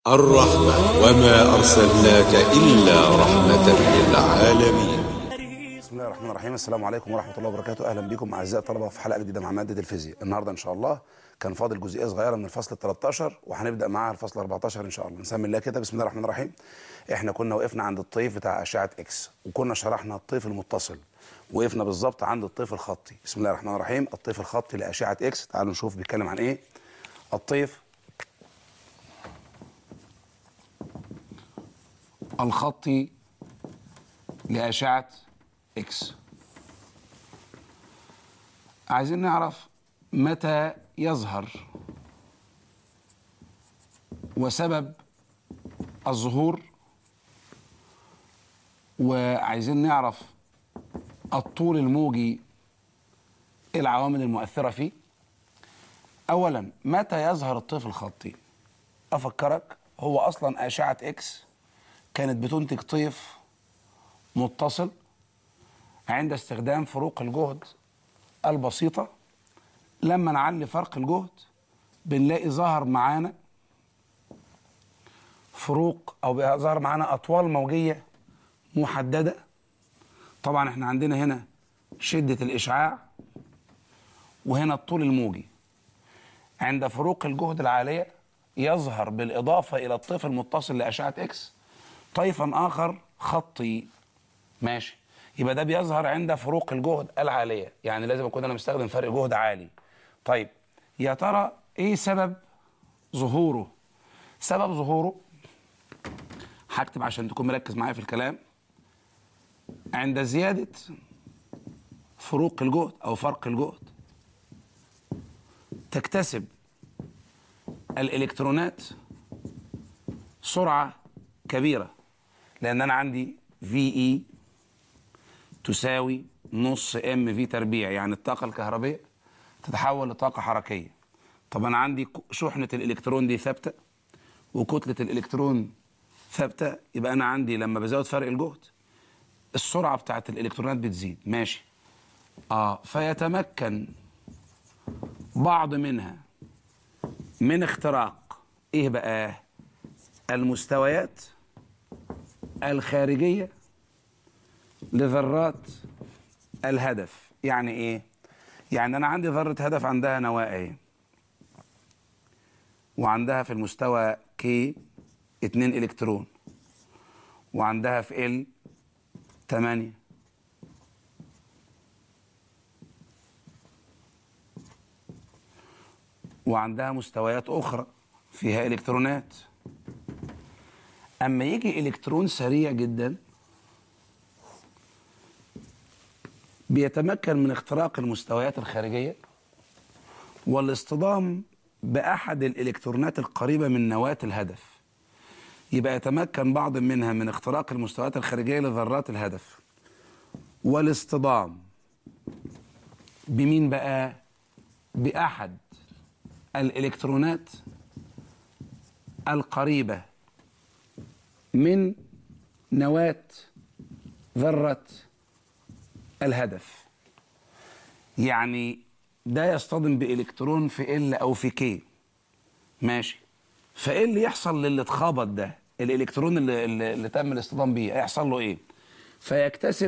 الرحمة وما أرسلناك إلا رحمة للعالمين بسم الله الرحمن الرحيم السلام عليكم ورحمه الله وبركاته اهلا بكم اعزائي الطلبه في حلقه جديده مع ماده الفيزياء النهارده ان شاء الله كان فاضل جزئيه صغيره من الفصل 13 وهنبدا معاها الفصل 14 ان شاء الله نسمي الله كده بسم الله الرحمن الرحيم احنا كنا وقفنا عند الطيف بتاع اشعه اكس وكنا شرحنا الطيف المتصل وقفنا بالظبط عند الطيف الخطي بسم الله الرحمن الرحيم الطيف الخطي لاشعه اكس تعالوا نشوف بيتكلم عن ايه الطيف الخطي لاشعه اكس عايزين نعرف متى يظهر وسبب الظهور وعايزين نعرف الطول الموجي إيه العوامل المؤثرة فيه أولا متى يظهر الطيف الخطي أفكرك هو أصلا أشعة إكس كانت بتنتج طيف متصل عند استخدام فروق الجهد البسيطة لما نعلي فرق الجهد بنلاقي ظهر معانا فروق أو بقى ظهر معانا أطوال موجية محددة طبعا احنا عندنا هنا شدة الإشعاع وهنا الطول الموجي عند فروق الجهد العالية يظهر بالإضافة إلى الطيف المتصل لأشعة إكس طيفا آخر خطي ماشي يبقى ده بيظهر عند فروق الجهد العالية يعني لازم أكون أنا مستخدم فرق جهد عالي طيب يا ترى إيه سبب ظهوره سبب ظهوره هكتب عشان تكون مركز معايا في الكلام عند زيادة فروق الجهد أو فرق الجهد تكتسب الإلكترونات سرعة كبيرة لأن أنا عندي في إي تساوي نص ام في تربيع يعني الطاقة الكهربية تتحول لطاقة حركية طب أنا عندي شحنة الإلكترون دي ثابتة وكتلة الإلكترون ثابتة يبقى أنا عندي لما بزود فرق الجهد السرعة بتاعت الإلكترونات بتزيد ماشي آه فيتمكن بعض منها من اختراق إيه بقى المستويات الخارجية لذرات الهدف يعني ايه يعني انا عندي ذرة هدف عندها نواة ايه وعندها في المستوى كي 2 الكترون وعندها في ال 8 وعندها مستويات اخرى فيها الكترونات اما يجي الكترون سريع جدا بيتمكن من اختراق المستويات الخارجية والاصطدام بأحد الإلكترونات القريبة من نواة الهدف يبقى يتمكن بعض منها من اختراق المستويات الخارجية لذرات الهدف والاصطدام بمين بقى بأحد الإلكترونات القريبة من نواة ذرة الهدف يعني ده يصطدم بإلكترون في ال أو في كي ماشي فإيه اللي يحصل للي اتخبط ده الإلكترون اللي, اللي, اللي تم الاصطدام بيه هيحصل له إيه فيكتسب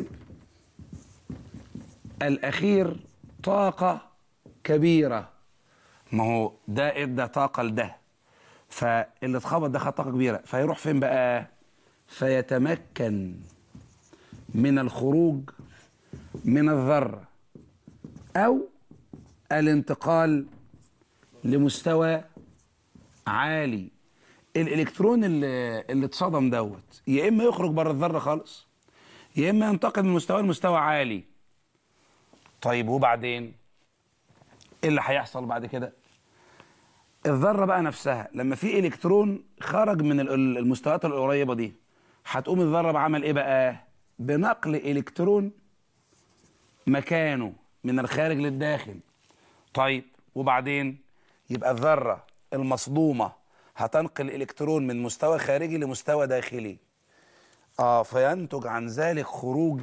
الأخير طاقة كبيرة ما هو ده ادى طاقة لده فاللي اتخبط ده خد طاقة كبيرة فيروح فين بقى فيتمكن من الخروج من الذرة أو الانتقال لمستوى عالي الإلكترون اللي, اللي اتصدم دوت يا إما يخرج بره الذرة خالص يا إما ينتقل من مستوى لمستوى عالي طيب وبعدين إيه اللي هيحصل بعد كده الذرة بقى نفسها لما في إلكترون خرج من المستويات القريبة دي هتقوم الذرة بعمل إيه بقى بنقل إلكترون مكانه من الخارج للداخل طيب وبعدين يبقى الذرة المصدومة هتنقل إلكترون من مستوى خارجي لمستوى داخلي آه فينتج عن ذلك خروج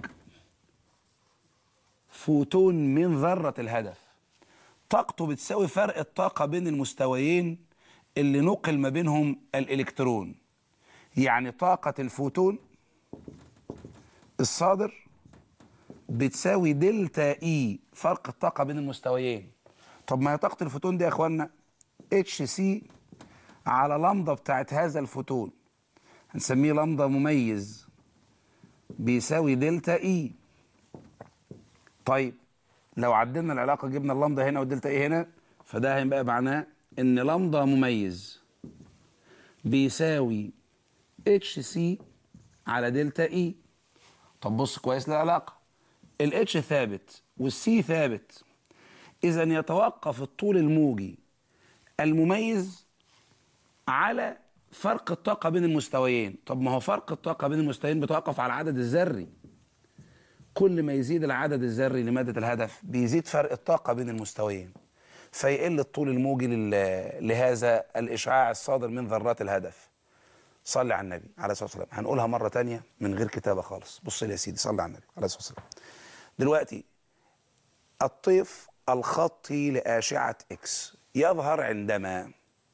فوتون من ذرة الهدف طاقته بتساوي فرق الطاقة بين المستويين اللي نقل ما بينهم الإلكترون يعني طاقة الفوتون الصادر بتساوي دلتا اي فرق الطاقة بين المستويين طب ما هي طاقة الفوتون دي يا اخوانا اتش سي على لمضة بتاعت هذا الفوتون هنسميه لمضة مميز بيساوي دلتا اي طيب لو عدلنا العلاقة جبنا اللمضة هنا والدلتا اي هنا فده هيبقى معناه ان لمضة مميز بيساوي اتش سي على دلتا اي طب بص كويس للعلاقة الاتش ثابت والسي ثابت اذا يتوقف الطول الموجي المميز على فرق الطاقة بين المستويين طب ما هو فرق الطاقة بين المستويين بيتوقف على العدد الذري كل ما يزيد العدد الذري لمادة الهدف بيزيد فرق الطاقة بين المستويين فيقل الطول الموجي لل- لهذا الإشعاع الصادر من ذرات الهدف صلي على النبي عليه الصلاة والسلام هنقولها مرة تانية من غير كتابة خالص بص لي يا سيدي صلي على النبي عليه الصلاة والسلام دلوقتي الطيف الخطي لأشعة إكس يظهر عندما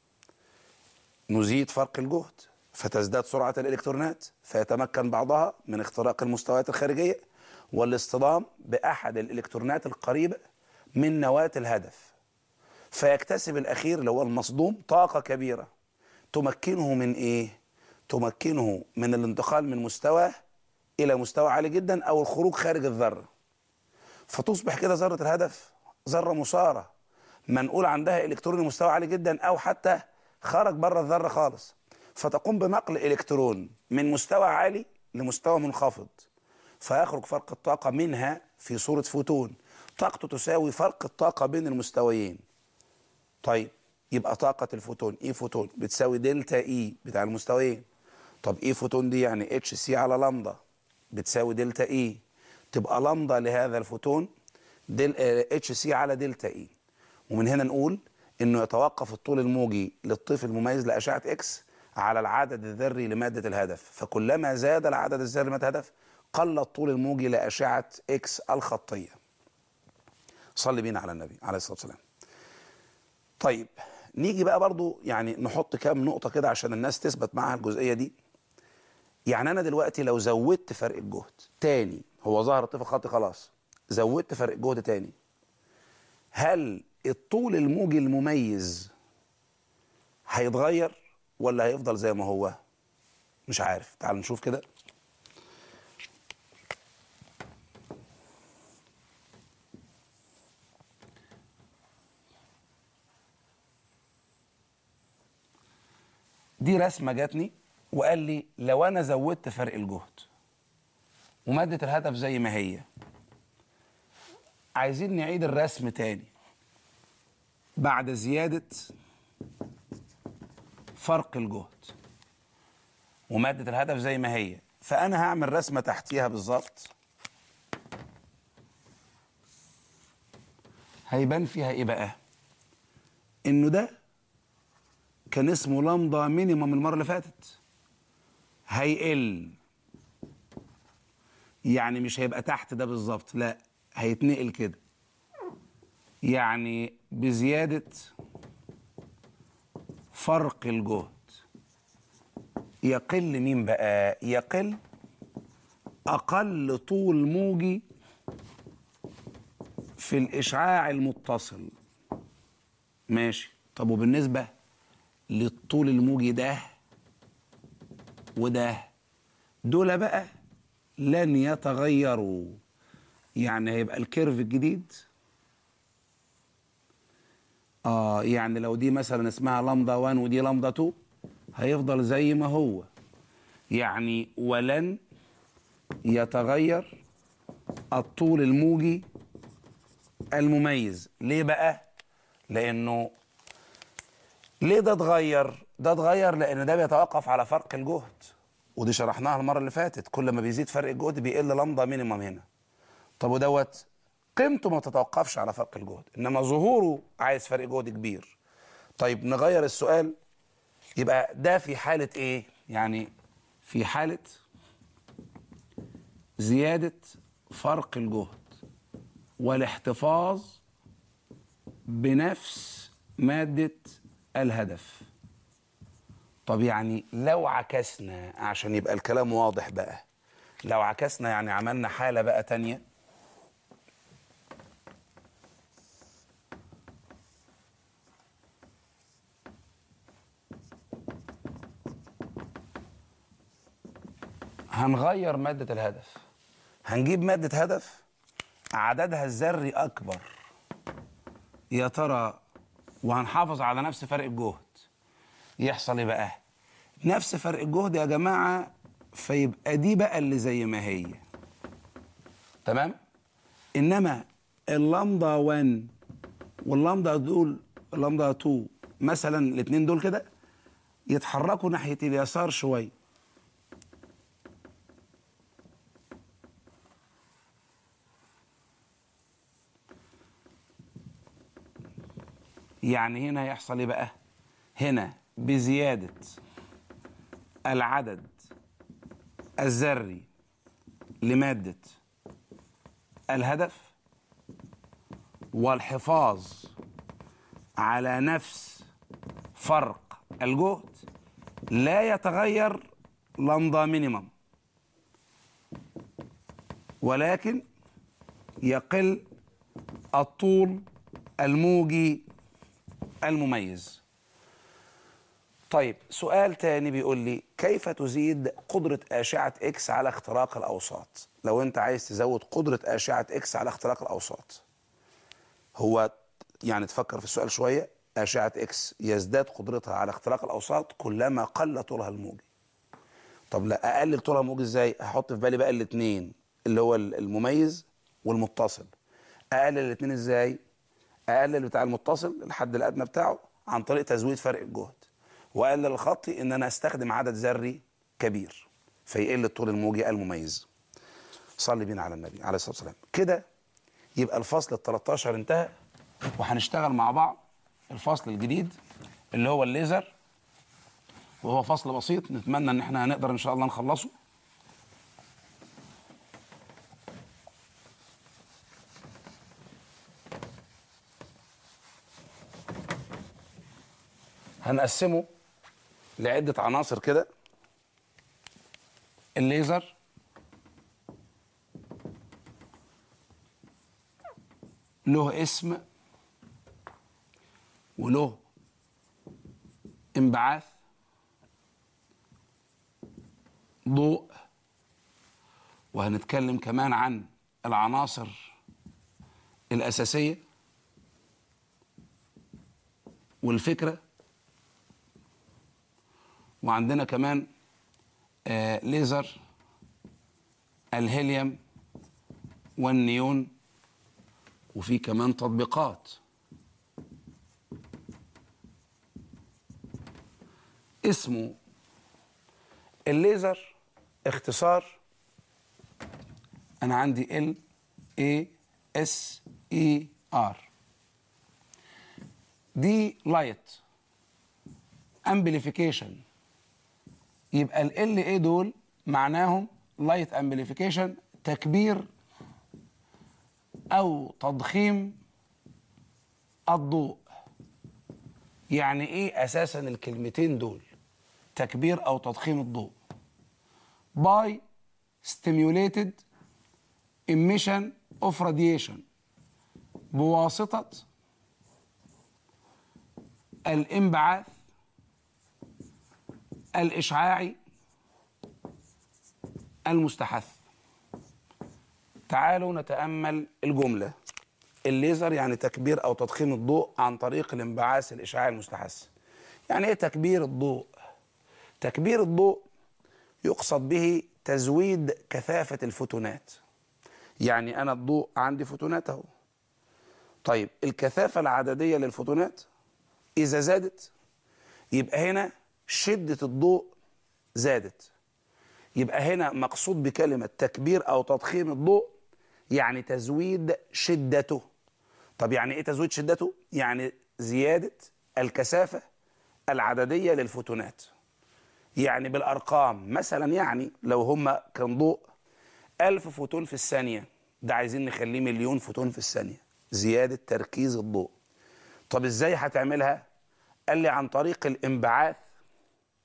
نزيد فرق الجهد فتزداد سرعة الإلكترونات فيتمكن بعضها من اختراق المستويات الخارجية والاصطدام بأحد الإلكترونات القريبة من نواة الهدف فيكتسب الأخير اللي هو المصدوم طاقة كبيرة تمكنه من إيه؟ تمكنه من الانتقال من مستوى إلى مستوى عالي جدا أو الخروج خارج الذرة فتصبح كده ذرة الهدف ذرة مثارة منقول عندها إلكترون مستوى عالي جدا أو حتى خرج بره الذرة خالص فتقوم بنقل إلكترون من مستوى عالي لمستوى منخفض فيخرج فرق الطاقة منها في صورة فوتون طاقته تساوي فرق الطاقة بين المستويين طيب يبقى طاقة الفوتون اي فوتون بتساوي دلتا اي بتاع المستويين طب اي فوتون دي يعني اتش سي على لامدا بتساوي دلتا اي تبقى لامدا لهذا الفوتون دل اتش سي على دلتا اي ومن هنا نقول انه يتوقف الطول الموجي للطيف المميز لاشعه اكس على العدد الذري لماده الهدف فكلما زاد العدد الذري لماده الهدف قل الطول الموجي لاشعه اكس الخطيه صلي بينا على النبي عليه الصلاه والسلام طيب نيجي بقى برضو يعني نحط كام نقطه كده عشان الناس تثبت معاها الجزئيه دي يعني انا دلوقتي لو زودت فرق الجهد تاني هو ظهر الطيف الخطي خلاص زودت فرق الجهد تاني هل الطول الموجي المميز هيتغير ولا هيفضل زي ما هو مش عارف تعال نشوف كده دي رسمة جاتني وقال لي لو أنا زودت فرق الجهد ومادة الهدف زي ما هي عايزين نعيد الرسم تاني بعد زيادة فرق الجهد ومادة الهدف زي ما هي فأنا هعمل رسمة تحتيها بالظبط هيبان فيها إيه بقى؟ إنه ده كان اسمه لمضة مينيمم المرة اللي فاتت هيقل يعني مش هيبقى تحت ده بالظبط لا هيتنقل كده يعني بزيادة فرق الجهد يقل مين بقى يقل أقل طول موجي في الإشعاع المتصل ماشي طب وبالنسبة للطول الموجي ده وده دول بقى لن يتغيروا يعني هيبقى الكيرف الجديد اه يعني لو دي مثلا اسمها لامدا 1 ودي لامدا 2 هيفضل زي ما هو يعني ولن يتغير الطول الموجي المميز ليه بقى لانه ليه ده اتغير ده اتغير لان ده بيتوقف على فرق الجهد ودي شرحناها المره اللي فاتت كل ما بيزيد فرق الجهد بيقل لمضه مينيمم هنا طب ودوت قيمته ما تتوقفش على فرق الجهد انما ظهوره عايز فرق جهد كبير طيب نغير السؤال يبقى ده في حاله ايه يعني في حاله زياده فرق الجهد والاحتفاظ بنفس ماده الهدف طب يعني لو عكسنا عشان يبقى الكلام واضح بقى لو عكسنا يعني عملنا حالة بقى تانية هنغير مادة الهدف هنجيب مادة هدف عددها الذري أكبر يا ترى وهنحافظ على نفس فرق الجهد يحصل ايه بقى نفس فرق الجهد يا جماعة فيبقى دي بقى اللي زي ما هي تمام انما اللامدا 1 واللامدا دول اللامدا 2 مثلا الاثنين دول كده يتحركوا ناحية اليسار شوية يعني هنا هيحصل ايه بقى هنا بزيادة العدد الذري لمادة الهدف والحفاظ على نفس فرق الجهد لا يتغير لمضة مينيمم ولكن يقل الطول الموجي المميز طيب سؤال تاني بيقول لي كيف تزيد قدرة أشعة إكس على اختراق الأوساط لو أنت عايز تزود قدرة أشعة إكس على اختراق الأوساط هو يعني تفكر في السؤال شوية أشعة إكس يزداد قدرتها على اختراق الأوساط كلما قل طولها الموجي طب لا أقلل طولها الموجي إزاي هحط في بالي بقى الاثنين اللي هو المميز والمتصل أقلل الاثنين إزاي اقلل بتاع المتصل الحد الادنى بتاعه عن طريق تزويد فرق الجهد واقلل الخطي ان انا استخدم عدد ذري كبير فيقل الطول الموجي المميز صلي بينا على النبي عليه الصلاه والسلام كده يبقى الفصل ال 13 انتهى وهنشتغل مع بعض الفصل الجديد اللي هو الليزر وهو فصل بسيط نتمنى ان احنا هنقدر ان شاء الله نخلصه هنقسمه لعدة عناصر كده الليزر له اسم وله انبعاث ضوء وهنتكلم كمان عن العناصر الأساسية والفكره وعندنا كمان آه ليزر الهيليوم والنيون وفي كمان تطبيقات اسمه الليزر اختصار انا عندي ال اي اس اي ار دي لايت امبليفيكيشن يبقى ال ال اي دول معناهم لايت امبليفيكيشن تكبير او تضخيم الضوء يعني ايه اساسا الكلمتين دول تكبير او تضخيم الضوء باي stimulated emission of radiation بواسطة الانبعاث الإشعاعي المستحث تعالوا نتأمل الجملة الليزر يعني تكبير أو تضخيم الضوء عن طريق الانبعاث الإشعاعي المستحث يعني إيه تكبير الضوء؟ تكبير الضوء يقصد به تزويد كثافة الفوتونات يعني أنا الضوء عندي فوتونات أهو طيب الكثافة العددية للفوتونات إذا زادت يبقى هنا شدة الضوء زادت يبقى هنا مقصود بكلمة تكبير أو تضخيم الضوء يعني تزويد شدته طب يعني إيه تزويد شدته؟ يعني زيادة الكثافة العددية للفوتونات يعني بالأرقام مثلا يعني لو هم كان ضوء ألف فوتون في الثانية ده عايزين نخليه مليون فوتون في الثانية زيادة تركيز الضوء طب إزاي هتعملها؟ قال لي عن طريق الانبعاث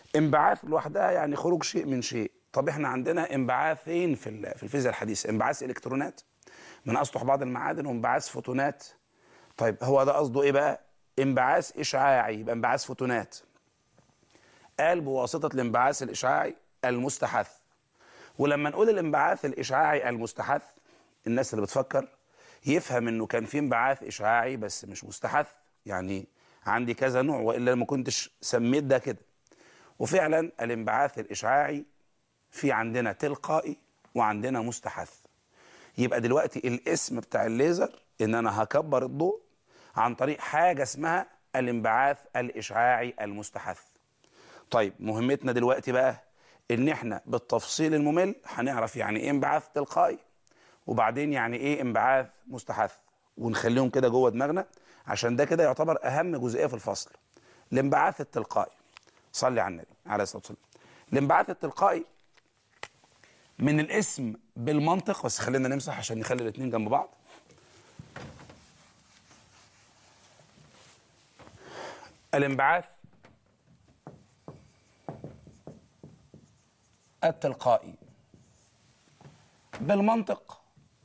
انبعاث لوحدها يعني خروج شيء من شيء طب احنا عندنا انبعاثين في ال- في الفيزياء الحديثه انبعاث الكترونات من اسطح بعض المعادن وانبعاث فوتونات طيب هو ده قصده ايه بقى انبعاث اشعاعي يبقى انبعاث فوتونات قال بواسطه الانبعاث الاشعاعي المستحث ولما نقول الانبعاث الاشعاعي المستحث الناس اللي بتفكر يفهم انه كان في انبعاث اشعاعي بس مش مستحث يعني عندي كذا نوع والا ما كنتش سميت ده كده وفعلا الانبعاث الاشعاعي في عندنا تلقائي وعندنا مستحث يبقى دلوقتي الاسم بتاع الليزر ان انا هكبر الضوء عن طريق حاجه اسمها الانبعاث الاشعاعي المستحث طيب مهمتنا دلوقتي بقى ان احنا بالتفصيل الممل هنعرف يعني ايه انبعاث تلقائي وبعدين يعني ايه انبعاث مستحث ونخليهم كده جوه دماغنا عشان ده كده يعتبر اهم جزئيه في الفصل الانبعاث التلقائي صلي على النبي عليه الصلاه والسلام الانبعاث التلقائي من الاسم بالمنطق بس خلينا نمسح عشان نخلي الاثنين جنب بعض الانبعاث التلقائي بالمنطق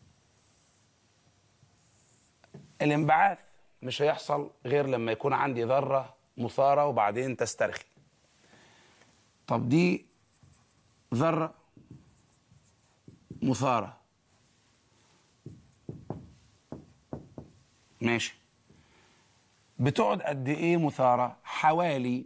الانبعاث مش هيحصل غير لما يكون عندي ذرة مثارة وبعدين تسترخي طب دي ذرة مثارة ماشي بتقعد قد ايه مثارة حوالي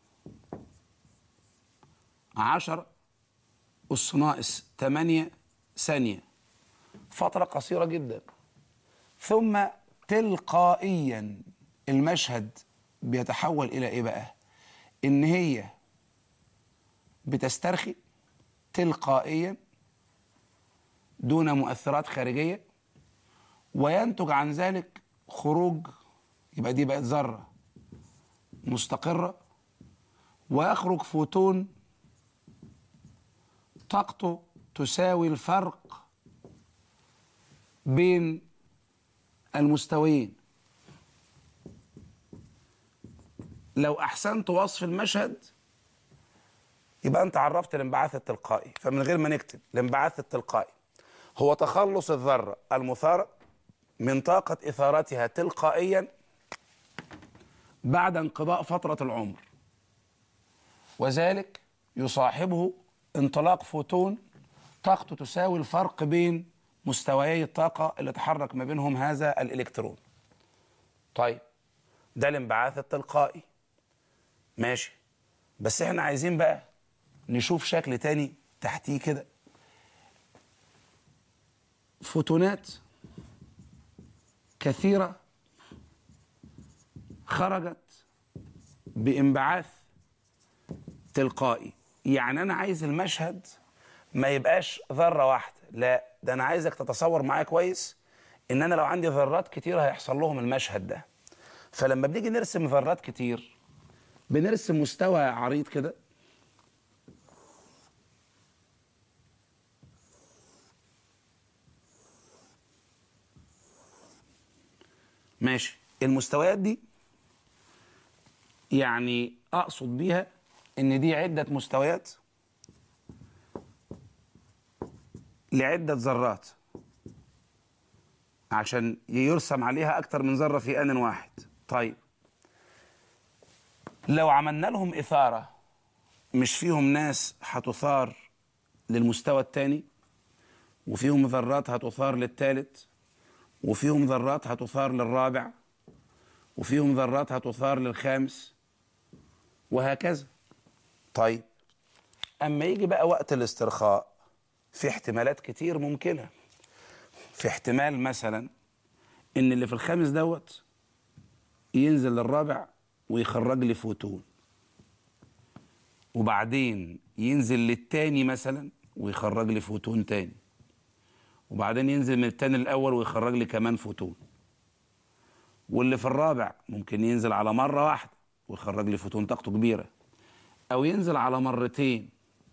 عشر أس ناقص تمانية ثانية فترة قصيرة جدا ثم تلقائيا المشهد بيتحول إلى إيه بقى؟ إن هي بتسترخي تلقائيا دون مؤثرات خارجية وينتج عن ذلك خروج يبقى دي بقت ذرة مستقرة ويخرج فوتون طاقته تساوي الفرق بين المستويين لو احسنت وصف المشهد يبقى انت عرفت الانبعاث التلقائي فمن غير ما نكتب الانبعاث التلقائي هو تخلص الذره المثاره من طاقه اثارتها تلقائيا بعد انقضاء فتره العمر وذلك يصاحبه انطلاق فوتون طاقته تساوي الفرق بين مستويي الطاقة اللي تحرك ما بينهم هذا الإلكترون طيب ده الانبعاث التلقائي ماشي بس احنا عايزين بقى نشوف شكل تاني تحتيه كده فوتونات كثيرة خرجت بانبعاث تلقائي يعني انا عايز المشهد ما يبقاش ذره واحده لا ده انا عايزك تتصور معايا كويس ان انا لو عندي ذرات كتير هيحصل لهم المشهد ده فلما بنيجي نرسم ذرات كتير بنرسم مستوى عريض كده ماشي المستويات دي يعني اقصد بيها ان دي عده مستويات لعده ذرات عشان يرسم عليها اكتر من ذره في ان واحد طيب لو عملنا لهم اثاره مش فيهم ناس هتثار للمستوى الثاني وفيهم ذرات هتثار للثالث وفيهم ذرات هتثار للرابع وفيهم ذرات هتثار للخامس وهكذا طيب اما يجي بقى وقت الاسترخاء في احتمالات كتير ممكنه في احتمال مثلا ان اللي في الخامس دوت ينزل للرابع ويخرج لي فوتون وبعدين ينزل للتاني مثلا ويخرج لي فوتون تاني وبعدين ينزل من التاني الاول ويخرج لي كمان فوتون واللي في الرابع ممكن ينزل على مره واحده ويخرج لي فوتون طاقته كبيره او ينزل على مرتين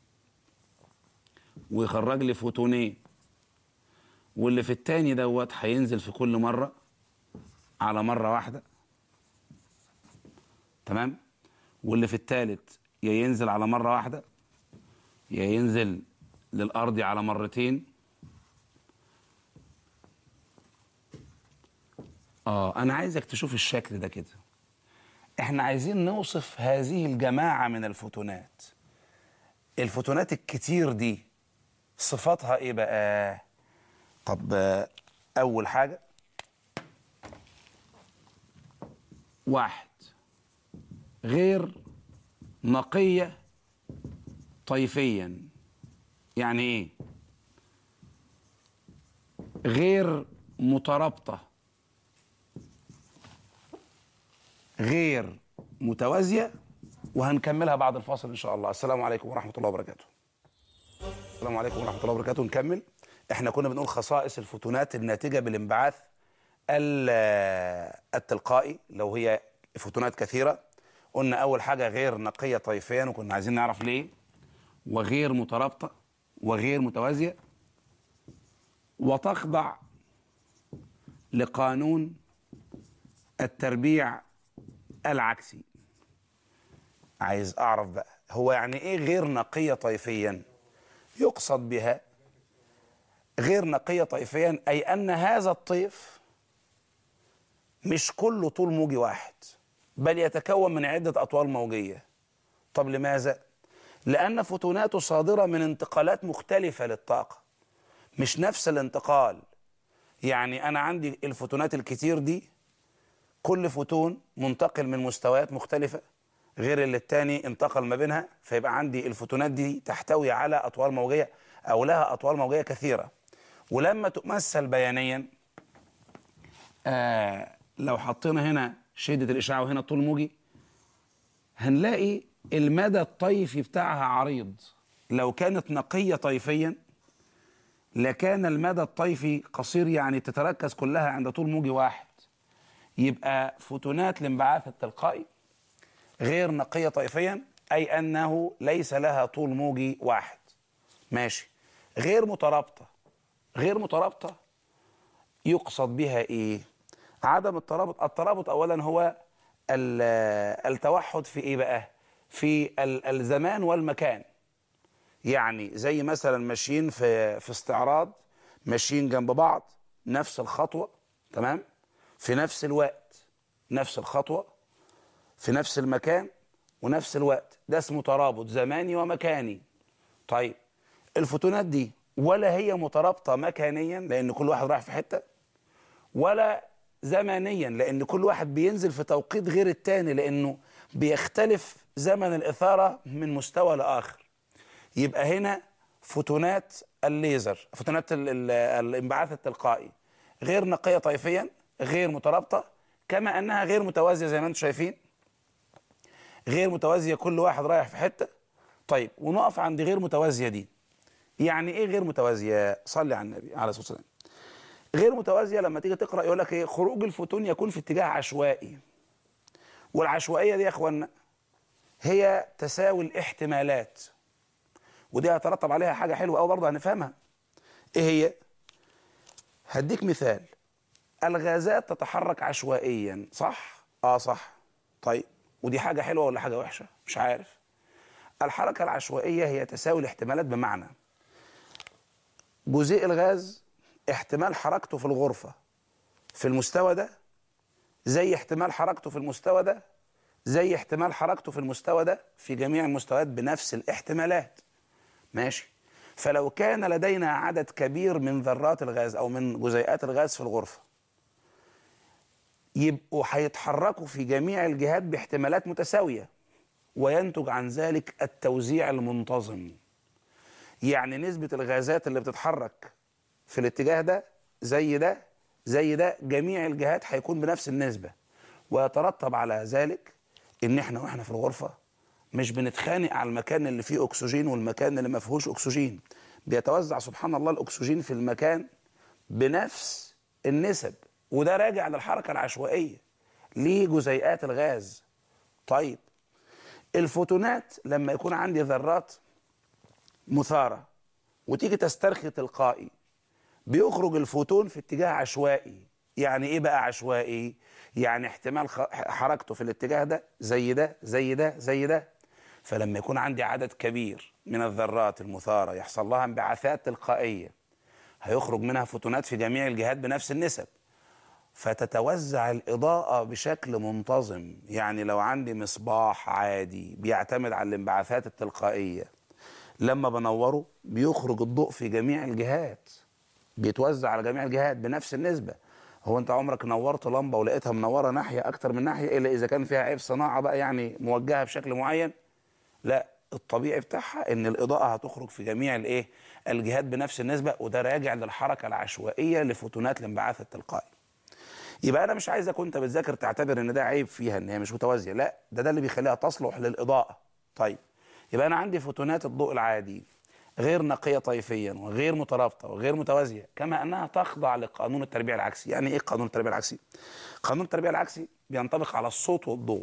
ويخرج لي فوتونين واللي في التاني دوت هينزل في كل مره على مره واحده تمام واللي في التالت يا ينزل على مرة واحدة يا ينزل للأرض على مرتين اه انا عايزك تشوف الشكل ده كده احنا عايزين نوصف هذه الجماعة من الفوتونات الفوتونات الكتير دي صفاتها ايه بقى طب آه، اول حاجة واحد غير نقية طيفيا يعني ايه غير مترابطه غير متوازيه وهنكملها بعد الفاصل ان شاء الله السلام عليكم ورحمه الله وبركاته السلام عليكم ورحمه الله وبركاته نكمل احنا كنا بنقول خصائص الفوتونات الناتجه بالانبعاث ال- التلقائي لو هي فوتونات كثيره قلنا اول حاجه غير نقيه طيفيا وكنا عايزين نعرف ليه وغير مترابطه وغير متوازيه وتخضع لقانون التربيع العكسي عايز اعرف بقى هو يعني ايه غير نقيه طيفيا يقصد بها غير نقيه طيفيا اي ان هذا الطيف مش كله طول موجي واحد بل يتكون من عده اطوال موجيه طب لماذا لان فوتوناته صادره من انتقالات مختلفه للطاقه مش نفس الانتقال يعني انا عندي الفوتونات الكتير دي كل فوتون منتقل من مستويات مختلفة غير اللي التاني انتقل ما بينها فيبقى عندي الفوتونات دي تحتوي على أطوال موجية أو لها أطوال موجية كثيرة ولما تمثل بيانيا آه لو حطينا هنا شدة الإشعاع وهنا الطول الموجي هنلاقي المدى الطيفي بتاعها عريض لو كانت نقية طيفيا لكان المدى الطيفي قصير يعني تتركز كلها عند طول موجي واحد يبقى فوتونات الانبعاث التلقائي غير نقية طيفيا أي أنه ليس لها طول موجي واحد ماشي غير مترابطة غير مترابطة يقصد بها إيه عدم الترابط الترابط أولا هو ال- التوحد في إيه بقى في ال- الزمان والمكان يعني زي مثلا ماشيين في في استعراض ماشيين جنب بعض نفس الخطوة تمام في نفس الوقت نفس الخطوة في نفس المكان ونفس الوقت ده اسمه ترابط زماني ومكاني طيب الفوتونات دي ولا هي مترابطة مكانيا لأن كل واحد رايح في حتة ولا زمنيا لأن كل واحد بينزل في توقيت غير التاني لأنه بيختلف زمن الإثارة من مستوى لآخر يبقى هنا فوتونات الليزر فوتونات ال- ال- الانبعاث التلقائي غير نقية طيفيا غير مترابطة كما أنها غير متوازية زي ما انتم شايفين غير متوازية كل واحد رايح في حتة طيب ونقف عند غير متوازية دي يعني ايه غير متوازية صلي على النبي عليه الصلاة والسلام غير متوازية لما تيجي تقرأ يقول لك ايه خروج الفوتون يكون في اتجاه عشوائي والعشوائية دي يا اخوانا هي تساوي الاحتمالات ودي هيترتب عليها حاجة حلوة قوي برضه هنفهمها ايه هي هديك مثال الغازات تتحرك عشوائيا صح اه صح طيب ودي حاجة حلوة ولا حاجة وحشة مش عارف الحركة العشوائية هي تساوي الاحتمالات بمعنى جزيء الغاز احتمال حركته في الغرفة في المستوى ده زي احتمال حركته في المستوى ده زي احتمال حركته في المستوى ده في جميع المستويات بنفس الاحتمالات ماشي فلو كان لدينا عدد كبير من ذرات الغاز او من جزيئات الغاز في الغرفه يبقوا هيتحركوا في جميع الجهات باحتمالات متساويه وينتج عن ذلك التوزيع المنتظم يعني نسبه الغازات اللي بتتحرك في الاتجاه ده زي ده زي ده جميع الجهات هيكون بنفس النسبه ويترتب على ذلك ان احنا واحنا في الغرفه مش بنتخانق على المكان اللي فيه اكسجين والمكان اللي ما فيهوش اكسجين بيتوزع سبحان الله الاكسجين في المكان بنفس النسب وده راجع للحركه العشوائيه لجزيئات الغاز طيب الفوتونات لما يكون عندي ذرات مثاره وتيجي تسترخي تلقائي بيخرج الفوتون في اتجاه عشوائي يعني ايه بقى عشوائي يعني احتمال خ- حركته في الاتجاه ده زي ده زي ده زي ده فلما يكون عندي عدد كبير من الذرات المثاره يحصل لها انبعاثات تلقائيه هيخرج منها فوتونات في جميع الجهات بنفس النسب فتتوزع الإضاءة بشكل منتظم يعني لو عندي مصباح عادي بيعتمد على الانبعاثات التلقائية لما بنوره بيخرج الضوء في جميع الجهات بيتوزع على جميع الجهات بنفس النسبة هو انت عمرك نورت لمبة ولقيتها منورة ناحية أكتر من ناحية إلا إذا كان فيها عيب صناعة بقى يعني موجهة بشكل معين لا الطبيعي بتاعها ان الاضاءه هتخرج في جميع الايه الجهات بنفس النسبه وده راجع للحركه العشوائيه لفوتونات الانبعاث التلقائي يبقى انا مش عايزك وانت بتذاكر تعتبر ان ده عيب فيها ان هي مش متوازيه لا ده ده اللي بيخليها تصلح للاضاءه طيب يبقى انا عندي فوتونات الضوء العادي غير نقيه طيفيا وغير مترابطه وغير متوازيه كما انها تخضع لقانون التربيع العكسي يعني ايه قانون التربيع العكسي قانون التربيع العكسي بينطبق على الصوت والضوء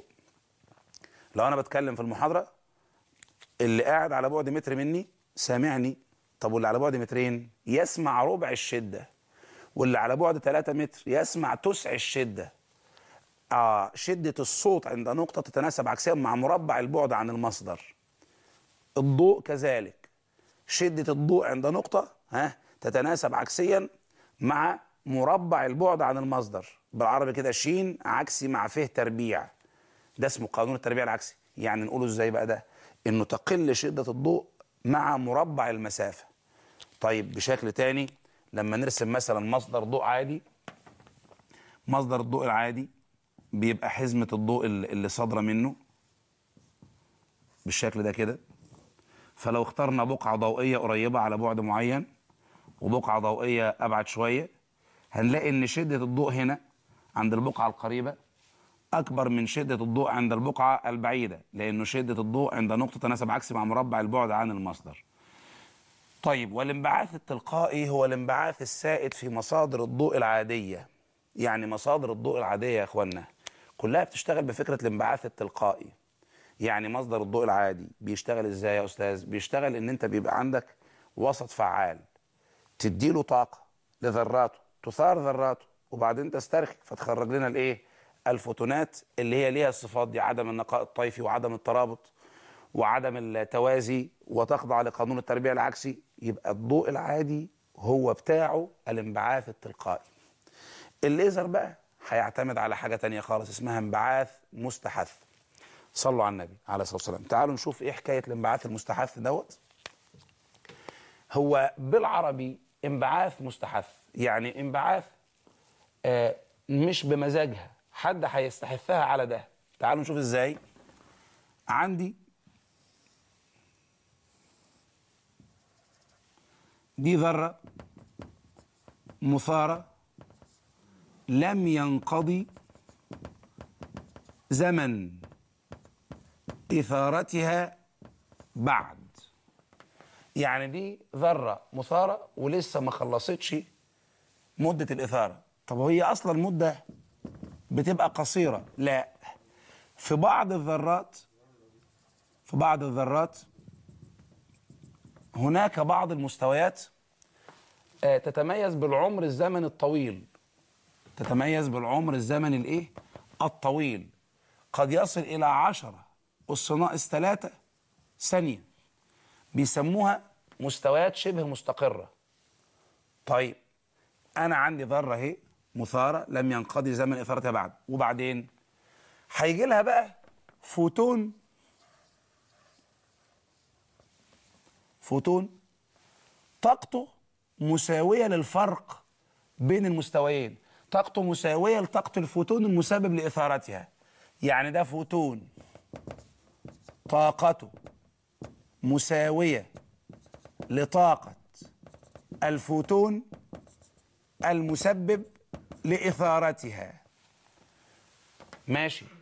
لو انا بتكلم في المحاضره اللي قاعد على بعد متر مني سامعني طب واللي على بعد مترين يسمع ربع الشده واللي على بعد 3 متر يسمع تسع الشده آه شده الصوت عند نقطه تتناسب عكسيا مع مربع البعد عن المصدر الضوء كذلك شده الضوء عند نقطه ها تتناسب عكسيا مع مربع البعد عن المصدر بالعربي كده شين عكسي مع فيه تربيع ده اسمه قانون التربيع العكسي يعني نقوله ازاي بقى ده انه تقل شدة الضوء مع مربع المسافة طيب بشكل تاني لما نرسم مثلا مصدر ضوء عادي مصدر الضوء العادي بيبقى حزمة الضوء اللي اللي صادرة منه بالشكل ده كده فلو اخترنا بقعة ضوئية قريبة على بعد معين وبقعة ضوئية أبعد شوية هنلاقي إن شدة الضوء هنا عند البقعة القريبة أكبر من شدة الضوء عند البقعة البعيدة لأنه شدة الضوء عند نقطة تناسب عكسي مع مربع البعد عن المصدر طيب والانبعاث التلقائي هو الانبعاث السائد في مصادر الضوء العادية يعني مصادر الضوء العادية يا أخوانا كلها بتشتغل بفكرة الانبعاث التلقائي يعني مصدر الضوء العادي بيشتغل ازاي يا أستاذ بيشتغل ان انت بيبقى عندك وسط فعال تديله طاقة لذراته تثار ذراته وبعدين تسترخي فتخرج لنا الايه الفوتونات اللي هي ليها الصفات دي عدم النقاء الطيفي وعدم الترابط وعدم التوازي وتخضع لقانون التربيع العكسي يبقى الضوء العادي هو بتاعه الانبعاث التلقائي الليزر بقى هيعتمد على حاجة تانية خالص اسمها انبعاث مستحث صلوا على النبي عليه الصلاة والسلام تعالوا نشوف ايه حكاية الانبعاث المستحث دوت هو بالعربي انبعاث مستحث يعني انبعاث آه مش بمزاجها حد هيستحثها على ده تعالوا نشوف ازاي عندي دي ذرة مثارة لم ينقضي زمن إثارتها بعد يعني دي ذرة مثارة ولسه ما خلصتش مدة الإثارة طب هي أصلا مدة بتبقى قصيرة لا في بعض الذرات في بعض الذرات هناك بعض المستويات آه، تتميز بالعمر الزمني الطويل تتميز بالعمر الزمني الايه الطويل قد يصل الى عشرة أس ناقص ثلاثة ثانية بيسموها مستويات شبه مستقرة طيب أنا عندي ذرة اهي مثارة لم ينقضي زمن إثارتها بعد وبعدين هيجي لها بقى فوتون فوتون طاقته مساوية للفرق بين المستويين طاقته مساوية لطاقة الفوتون المسبب لإثارتها يعني ده فوتون طاقته مساوية لطاقة الفوتون المسبب لإثارتها ماشي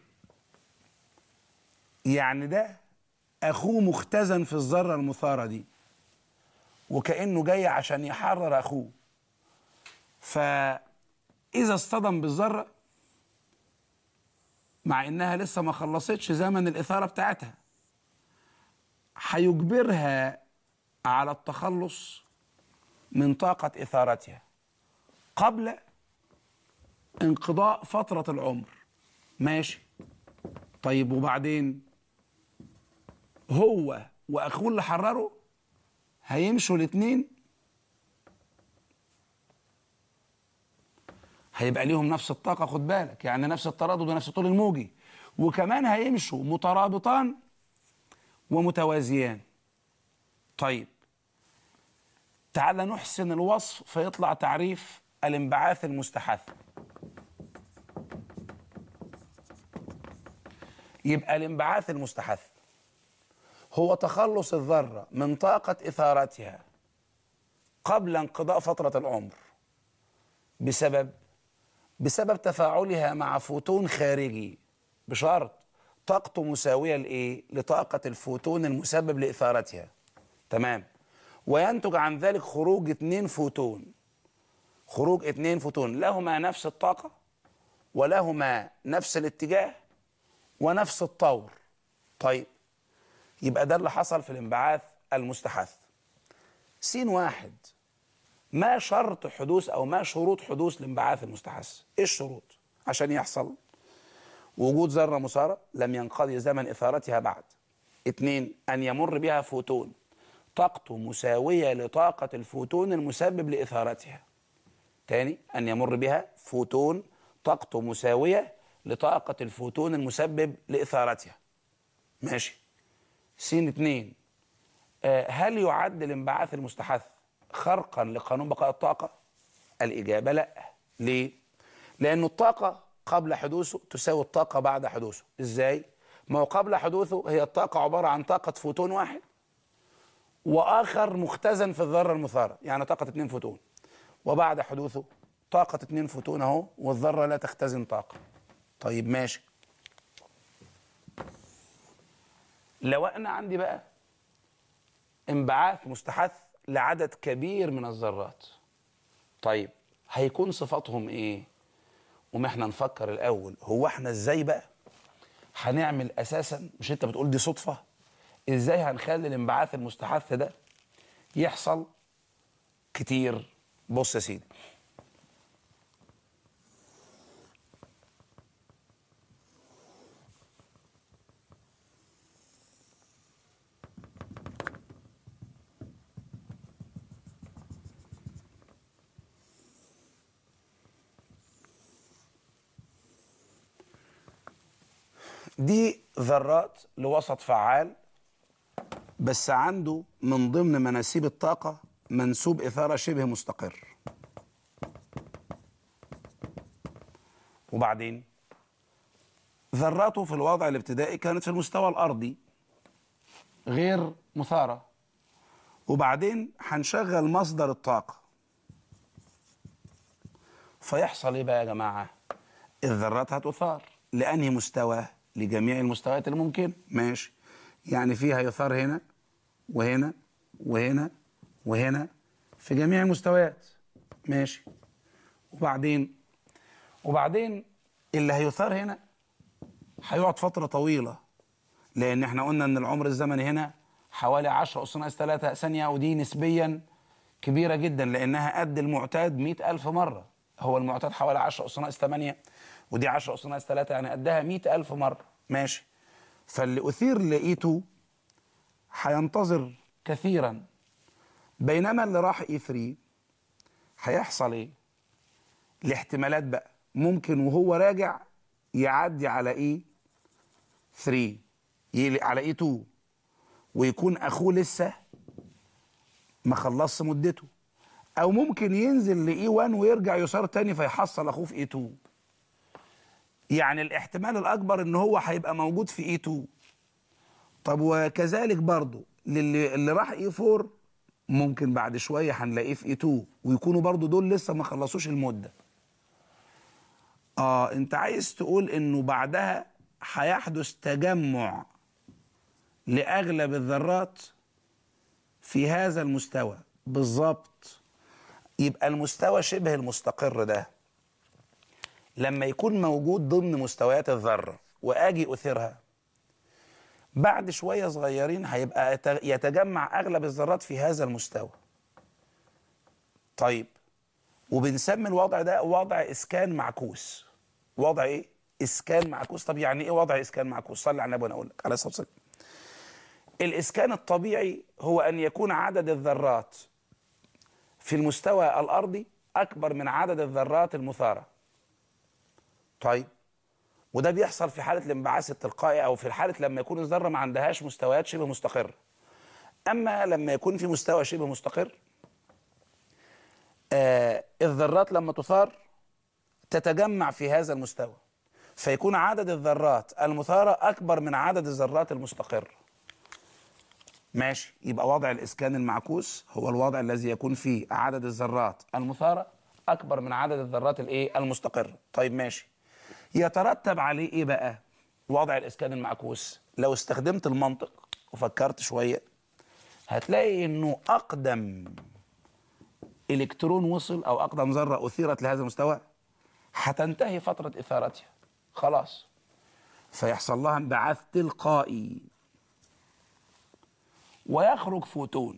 يعني ده أخوه مختزن في الذرة المثارة دي وكأنه جاي عشان يحرر أخوه فإذا اصطدم بالذرة مع إنها لسه ما خلصتش زمن الإثارة بتاعتها هيجبرها على التخلص من طاقة إثارتها قبل انقضاء فترة العمر ماشي طيب وبعدين هو واخوه اللي حرره هيمشوا الاثنين هيبقى ليهم نفس الطاقة خد بالك يعني نفس التردد ونفس الطول الموجي وكمان هيمشوا مترابطان ومتوازيان طيب تعال نحسن الوصف فيطلع تعريف الانبعاث المستحث يبقى الانبعاث المستحث هو تخلص الذرة من طاقة إثارتها قبل انقضاء فترة العمر بسبب بسبب تفاعلها مع فوتون خارجي بشرط طاقته مساوية لإيه؟ لطاقة الفوتون المسبب لإثارتها تمام وينتج عن ذلك خروج اتنين فوتون خروج اتنين فوتون لهما نفس الطاقة ولهما نفس الاتجاه ونفس الطور طيب يبقى ده اللي حصل في الانبعاث المستحث سين واحد ما شرط حدوث او ما شروط حدوث الانبعاث المستحث ايه الشروط عشان يحصل وجود ذره مثاره لم ينقضي زمن اثارتها بعد اتنين ان يمر بها فوتون طاقته مساويه لطاقه الفوتون المسبب لاثارتها تاني ان يمر بها فوتون طاقته مساويه لطاقه الفوتون المسبب لاثارتها ماشي سين اتنين آه هل يعد الانبعاث المستحث خرقا لقانون بقاء الطاقة؟ الإجابة لا ليه؟ لأن الطاقة قبل حدوثه تساوي الطاقة بعد حدوثه إزاي؟ ما هو قبل حدوثه هي الطاقة عبارة عن طاقة فوتون واحد وآخر مختزن في الذرة المثارة يعني طاقة اتنين فوتون وبعد حدوثه طاقة اتنين فوتون أهو والذرة لا تختزن طاقة طيب ماشي لو أنا عندي بقى انبعاث مستحث لعدد كبير من الذرات طيب هيكون صفاتهم ايه وما احنا نفكر الاول هو احنا ازاي بقى هنعمل اساسا مش انت بتقول دي صدفه ازاي هنخلي الانبعاث المستحث ده يحصل كتير بص يا سيدي دي ذرات لوسط فعال بس عنده من ضمن مناسيب الطاقة منسوب إثارة شبه مستقر وبعدين ذراته في الوضع الابتدائي كانت في المستوى الأرضي غير مثارة وبعدين هنشغل مصدر الطاقة فيحصل ايه بقى يا جماعة الذرات هتثار لأنهي مستوى لجميع المستويات الممكنة ماشي يعني فيها يثار هنا وهنا وهنا وهنا في جميع المستويات ماشي وبعدين وبعدين اللي هيثار هنا هيقعد فترة طويلة لأن احنا قلنا إن العمر الزمني هنا حوالي 10 أس ناقص 3 ثانية ودي نسبيا كبيرة جدا لأنها قد المعتاد 100 ألف مرة هو المعتاد حوالي 10 أس ناقص 8 ودي 10 أس ناقص 3 يعني قدها 100 ألف مرة ماشي فاللي أثير لقيته هينتظر كثيرا بينما اللي راح اي 3 هيحصل ايه؟ الاحتمالات بقى ممكن وهو راجع يعدي على ايه 3 على ايه 2 ويكون اخوه لسه ما خلصش مدته او ممكن ينزل لاي 1 ويرجع يسار تاني فيحصل اخوه في اي 2 يعني الاحتمال الاكبر ان هو هيبقى موجود في اي 2 طب وكذلك برضه للي اللي راح اي 4 ممكن بعد شويه هنلاقيه في اي 2 ويكونوا برضه دول لسه ما خلصوش المده اه انت عايز تقول انه بعدها هيحدث تجمع لاغلب الذرات في هذا المستوى بالظبط يبقى المستوى شبه المستقر ده لما يكون موجود ضمن مستويات الذره واجي اثيرها بعد شويه صغيرين هيبقى يتجمع اغلب الذرات في هذا المستوى طيب وبنسمي الوضع ده وضع اسكان معكوس وضع ايه اسكان معكوس طب يعني ايه وضع اسكان معكوس صلي على النبي وانا اقول لك عليه الصلاه والسلام الإسكان الطبيعي هو أن يكون عدد الذرات في المستوى الأرضي أكبر من عدد الذرات المثارة طيب وده بيحصل في حالة الانبعاث التلقائي أو في حالة لما يكون الذرة ما عندهاش مستويات شبه مستقرة أما لما يكون في مستوى شبه مستقر آه الذرات لما تثار تتجمع في هذا المستوى فيكون عدد الذرات المثارة أكبر من عدد الذرات المستقرة ماشي يبقى وضع الإسكان المعكوس هو الوضع الذي يكون فيه عدد الذرات المثارة أكبر من عدد الذرات الإيه المستقرة طيب ماشي يترتب عليه إيه بقى وضع الإسكان المعكوس لو استخدمت المنطق وفكرت شوية هتلاقي إنه أقدم إلكترون وصل أو أقدم ذرة أثيرت لهذا المستوى هتنتهي فترة إثارتها خلاص فيحصل لها انبعاث تلقائي ويخرج فوتون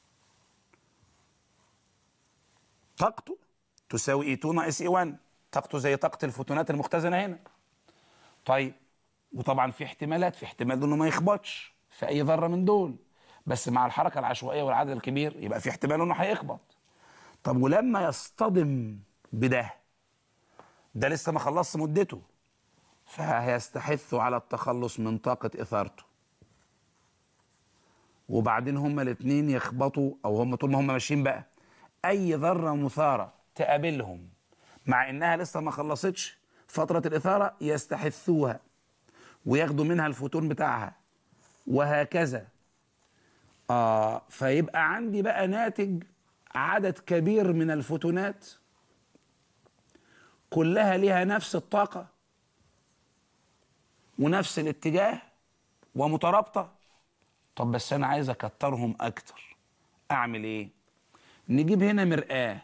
طاقته تساوي اي 2 ناقص اي 1 طاقته زي طاقة الفوتونات المختزنة هنا طيب وطبعا في احتمالات في احتمال انه ما يخبطش في اي ذرة من دول بس مع الحركة العشوائية والعدد الكبير يبقى في احتمال انه هيخبط طب ولما يصطدم بده ده لسه ما خلصش مدته فهيستحث على التخلص من طاقة إثارته وبعدين هما الاتنين يخبطوا أو هما طول ما هما ماشيين بقى أي ذرة مثارة تقابلهم مع إنها لسه ما خلصتش فترة الإثارة يستحثوها وياخدوا منها الفوتون بتاعها وهكذا آه فيبقى عندي بقى ناتج عدد كبير من الفوتونات كلها لها نفس الطاقة ونفس الاتجاه ومترابطة طب بس أنا عايز أكترهم أكتر أعمل إيه؟ نجيب هنا مرآة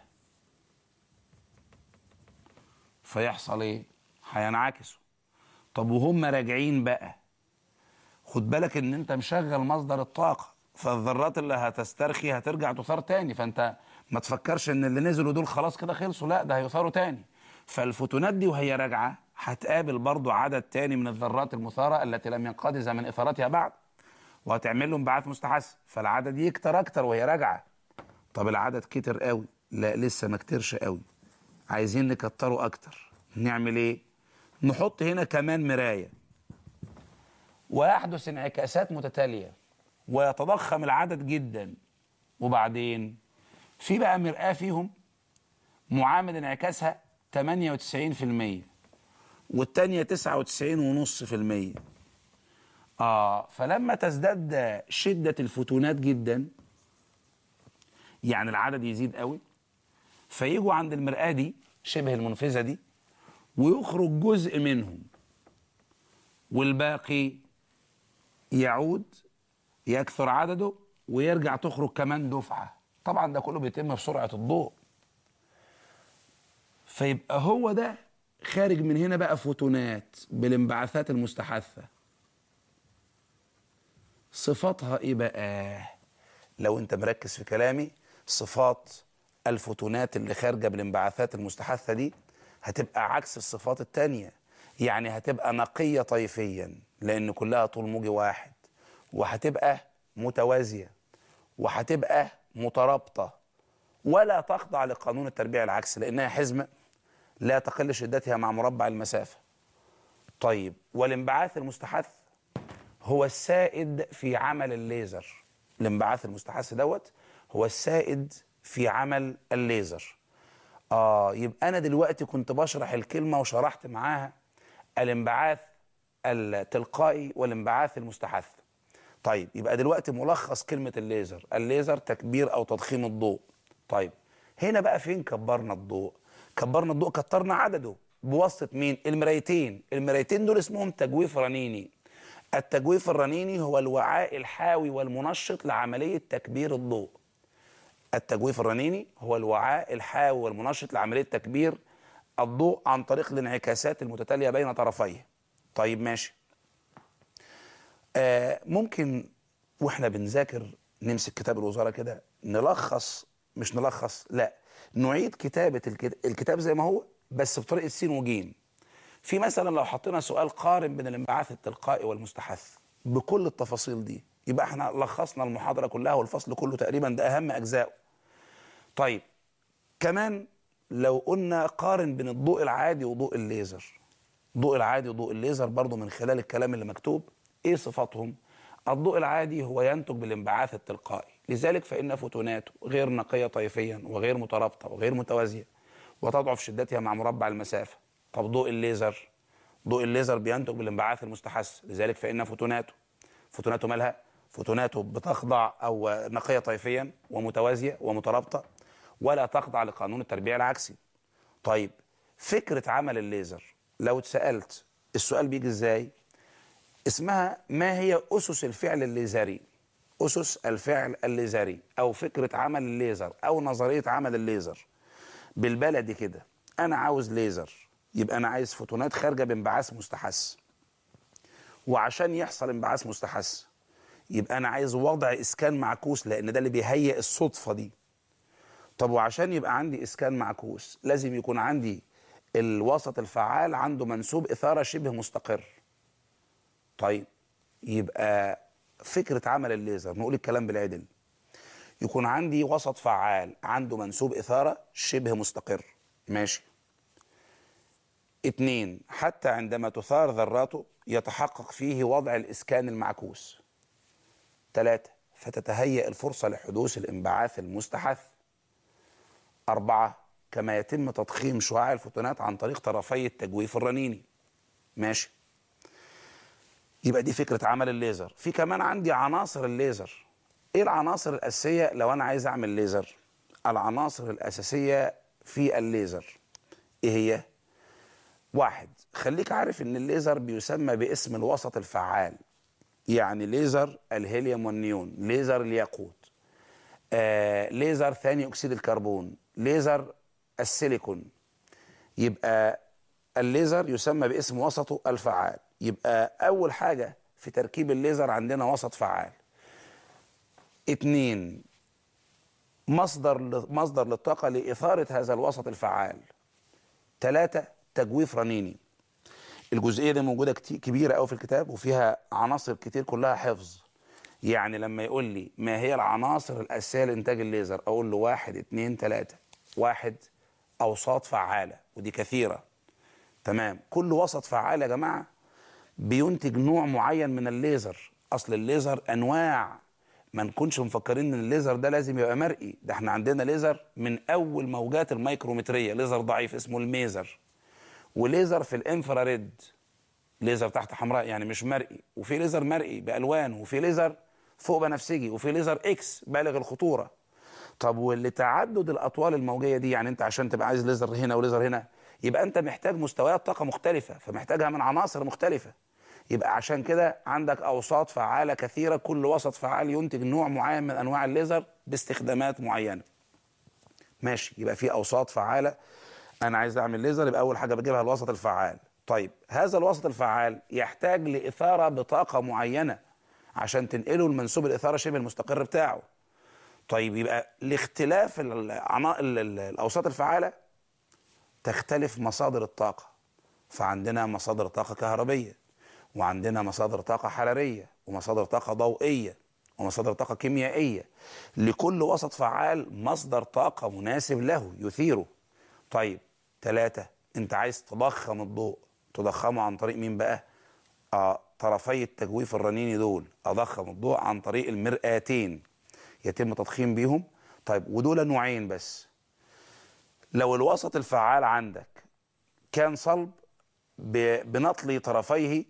فيحصل إيه؟ هينعكسوا طب وهم راجعين بقى خد بالك إن أنت مشغل مصدر الطاقة فالذرات اللي هتسترخي هترجع تثار تاني فأنت ما تفكرش إن اللي نزلوا دول خلاص كده خلصوا لا ده هيثاروا تاني فالفوتونات دي وهي راجعه هتقابل برضو عدد تاني من الذرات المثاره التي لم ينقضي من اثارتها بعد وهتعمل له انبعاث مستحث فالعدد يكتر اكتر وهي راجعه طب العدد كتر قوي لا لسه ما كترش قوي عايزين نكتره اكتر نعمل ايه نحط هنا كمان مرايه ويحدث انعكاسات متتاليه ويتضخم العدد جدا وبعدين في بقى مرآة فيهم معامل انعكاسها 98% والتانية 99.5% آه فلما تزداد شدة الفوتونات جدا يعني العدد يزيد قوي فيجوا عند المرآة دي شبه المنفذة دي ويخرج جزء منهم والباقي يعود يكثر عدده ويرجع تخرج كمان دفعة طبعا ده كله بيتم بسرعة الضوء فيبقى هو ده خارج من هنا بقى فوتونات بالانبعاثات المستحثة صفاتها ايه بقى لو انت مركز في كلامي صفات الفوتونات اللي خارجة بالانبعاثات المستحثة دي هتبقى عكس الصفات التانية يعني هتبقى نقية طيفيا لان كلها طول موجي واحد وهتبقى متوازية وهتبقى مترابطة ولا تخضع لقانون التربيع العكسي لانها حزمة لا تقل شدتها مع مربع المسافة طيب والانبعاث المستحث هو السائد في عمل الليزر الانبعاث المستحث دوت هو السائد في عمل الليزر اه يبقى انا دلوقتي كنت بشرح الكلمة وشرحت معاها الانبعاث التلقائي والانبعاث المستحث طيب يبقى دلوقتي ملخص كلمة الليزر الليزر تكبير او تضخيم الضوء طيب هنا بقى فين كبرنا الضوء كبرنا الضوء كترنا عدده بواسطة مين المرايتين المرايتين دول اسمهم تجويف رنيني التجويف الرنيني هو الوعاء الحاوي والمنشط لعملية تكبير الضوء التجويف الرنيني هو الوعاء الحاوي والمنشط لعملية تكبير الضوء عن طريق الانعكاسات المتتالية بين طرفيه طيب ماشي آه ممكن واحنا بنذاكر نمسك كتاب الوزارة كده نلخص مش نلخص لا نعيد كتابة الكتاب زي ما هو بس بطريقة سين وجيم في مثلا لو حطينا سؤال قارن بين الانبعاث التلقائي والمستحث بكل التفاصيل دي يبقى احنا لخصنا المحاضره كلها والفصل كله تقريبا ده اهم اجزائه طيب كمان لو قلنا قارن بين الضوء العادي وضوء الليزر الضوء العادي وضوء الليزر برضو من خلال الكلام اللي مكتوب ايه صفاتهم الضوء العادي هو ينتج بالانبعاث التلقائي لذلك فإن فوتوناته غير نقية طيفيا وغير مترابطة وغير متوازية وتضعف شدتها مع مربع المسافة طب ضوء الليزر ضوء الليزر بينتج بالانبعاث المستحث لذلك فإن فوتوناته فوتوناته مالها فوتوناته بتخضع أو نقية طيفيا ومتوازية ومترابطة ولا تخضع لقانون التربيع العكسي طيب فكرة عمل الليزر لو اتسألت السؤال بيجي ازاي اسمها ما هي أسس الفعل الليزري أسس الفعل الليزري أو فكرة عمل الليزر أو نظرية عمل الليزر بالبلدي كده أنا عاوز ليزر يبقى أنا عايز فوتونات خارجة بانبعاث مستحث وعشان يحصل انبعاث مستحث يبقى أنا عايز وضع إسكان معكوس لأن ده اللي بيهيئ الصدفة دي طب وعشان يبقى عندي إسكان معكوس لازم يكون عندي الوسط الفعال عنده منسوب إثارة شبه مستقر طيب يبقى فكرة عمل الليزر نقول الكلام بالعدل يكون عندي وسط فعال عنده منسوب إثارة شبه مستقر ماشي اتنين حتى عندما تثار ذراته يتحقق فيه وضع الإسكان المعكوس ثلاثة فتتهيأ الفرصة لحدوث الانبعاث المستحث أربعة كما يتم تضخيم شعاع الفوتونات عن طريق طرفي التجويف الرنيني ماشي يبقى دي فكرة عمل الليزر في كمان عندي عناصر الليزر ايه العناصر الأساسية لو أنا عايز أعمل ليزر العناصر الأساسية في الليزر ايه هي واحد خليك عارف ان الليزر بيسمى باسم الوسط الفعال يعني ليزر الهيليوم والنيون ليزر الياقوت آه ليزر ثاني اكسيد الكربون ليزر السيليكون يبقى الليزر يسمى باسم وسطه الفعال يبقى اول حاجه في تركيب الليزر عندنا وسط فعال اتنين مصدر مصدر للطاقه لاثاره هذا الوسط الفعال ثلاثة تجويف رنيني الجزئيه دي موجوده كتير كبيره قوي في الكتاب وفيها عناصر كتير كلها حفظ يعني لما يقول لي ما هي العناصر الاساسيه لانتاج الليزر اقول له واحد اتنين تلاته واحد اوساط فعاله ودي كثيره تمام كل وسط فعال يا جماعه بينتج نوع معين من الليزر اصل الليزر انواع ما نكونش مفكرين ان الليزر ده لازم يبقى مرئي ده احنا عندنا ليزر من اول موجات الميكرومتريه ليزر ضعيف اسمه الميزر وليزر في الانفراريد ليزر تحت حمراء يعني مش مرئي وفي ليزر مرئي بالوان وفي ليزر فوق بنفسجي وفي ليزر اكس بالغ الخطوره طب واللي تعدد الاطوال الموجيه دي يعني انت عشان تبقى عايز ليزر هنا وليزر هنا يبقى انت محتاج مستويات طاقه مختلفه فمحتاجها من عناصر مختلفه يبقى عشان كده عندك اوساط فعاله كثيره كل وسط فعال ينتج نوع معين من انواع الليزر باستخدامات معينه ماشي يبقى في اوساط فعاله انا عايز اعمل ليزر يبقى اول حاجه بجيبها الوسط الفعال طيب هذا الوسط الفعال يحتاج لاثاره بطاقه معينه عشان تنقله المنسوب الاثاره شبه المستقر بتاعه طيب يبقى لاختلاف العنا... الاوساط الفعاله تختلف مصادر الطاقه فعندنا مصادر طاقه كهربيه وعندنا مصادر طاقه حراريه ومصادر طاقه ضوئيه ومصادر طاقه كيميائيه لكل وسط فعال مصدر طاقه مناسب له يثيره طيب ثلاثة انت عايز تضخم الضوء تضخمه عن طريق مين بقى آه طرفي التجويف الرنيني دول اضخم الضوء عن طريق المرآتين يتم تضخيم بيهم طيب ودول نوعين بس لو الوسط الفعال عندك كان صلب بنطلي طرفيه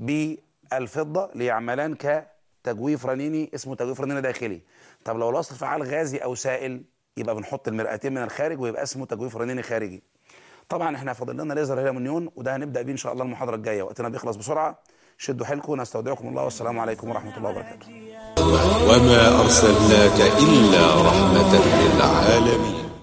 بالفضة ليعملان كتجويف رنيني اسمه تجويف رنيني داخلي طب لو الوسط الفعال غازي او سائل يبقى بنحط المرآتين من الخارج ويبقى اسمه تجويف رنيني خارجي طبعا احنا فاضل لنا ليزر هيليوم نيون وده هنبدا بيه ان شاء الله المحاضره الجايه وقتنا بيخلص بسرعه شدوا حيلكم نستودعكم الله والسلام عليكم ورحمه الله وبركاته وما أرسلناك إلا رحمة للعالمين